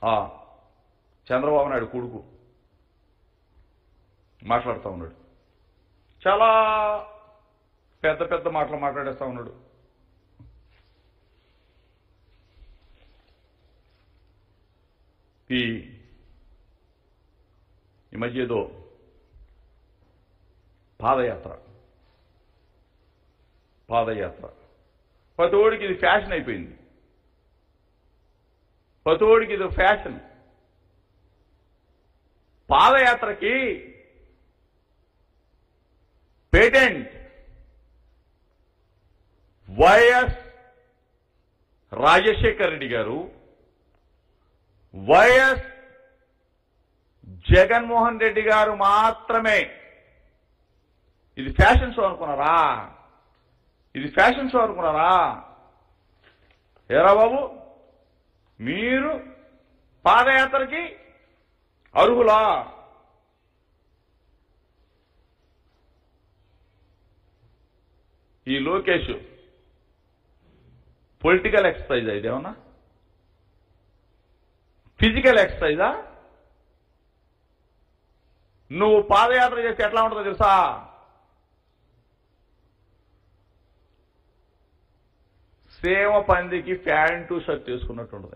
ఆ చంద్రబాబు నాయుడు కొడుకు మాట్లాడుతూ ఉన్నాడు చాలా పెద్ద పెద్ద మాటలు మాట్లాడేస్తా ఉన్నాడు ఈ ఈ మధ్య ఏదో పాదయాత్ర పాదయాత్ర ప్రతోడికి ఇది ఫ్యాషన్ అయిపోయింది ప్రతోడికి ఇది ఫ్యాషన్ పాదయాత్రకి patent YS Rajasekhar Reddy garu YS Jaganmohan Reddy గారు మాత్రమే ఇది ఫ్యాషన్ షో అనుకున్నారా ఇది ఫ్యాషన్ షో అనుకున్నారా ఏరా బాబు మీరు పాదయాత్రకి అర్హులా ఈ లోకేష్ పొలిటికల్ ఎక్సర్సైజ్ ఇదేమన్నా ఫిజికల్ ఎక్సర్సైజా నువ్వు పాదయాత్ర చేస్తే ఎట్లా ఉంటుందో తెలుసా సేమ పందికి ప్యాంటు షర్ట్ వేసుకున్నట్టు ఉంటుంది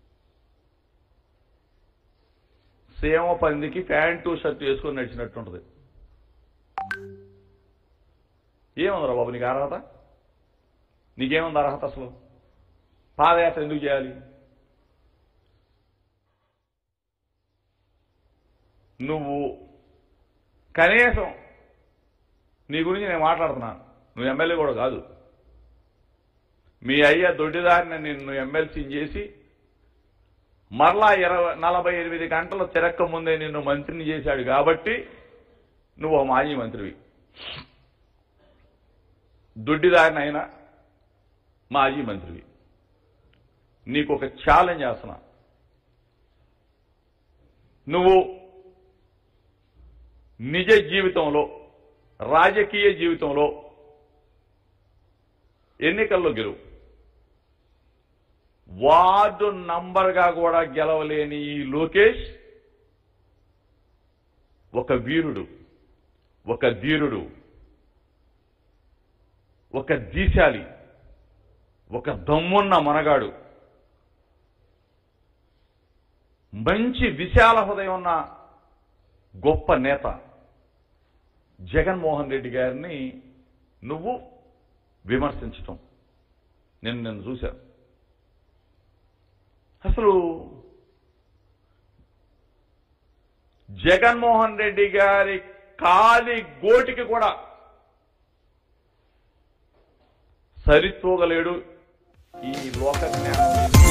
సేమ పందికి ప్యాంటు షర్ట్ వేసుకుని నడిచినట్టు ఉంటుంది ఏముందిరా బాబు నీకు అర్హత నీకేముంది అర్హత అసలు పాదయాత్ర ఎందుకు చేయాలి నువ్వు కనీసం నీ గురించి నేను మాట్లాడుతున్నాను నువ్వు ఎమ్మెల్యే కూడా కాదు మీ అయ్య దొడ్డిదారిని నిన్ను ఎమ్మెల్సీ చేసి మరలా ఇరవై నలభై ఎనిమిది గంటలు తిరక్క ముందే నిన్ను మంత్రిని చేశాడు కాబట్టి నువ్వు ఓ మాజీ మంత్రివి దొడ్డిదారినైనా మాజీ మంత్రివి నీకు ఒక ఛాలెంజ్ చేస్తున్నా నువ్వు నిజ జీవితంలో రాజకీయ జీవితంలో ఎన్నికల్లో గెలువు వార్డు నంబర్గా కూడా గెలవలేని ఈ లోకేష్ ఒక వీరుడు ఒక ధీరుడు ఒక దీశాలి ఒక దమ్మున్న మనగాడు మంచి విశాల హృదయం ఉన్న గొప్ప నేత జగన్మోహన్ రెడ్డి గారిని నువ్వు విమర్శించటం నేను నేను చూశాను అసలు జగన్మోహన్ రెడ్డి గారి కాలి గోటికి కూడా సరితూగలేడు ఈ లోక జ్ఞానం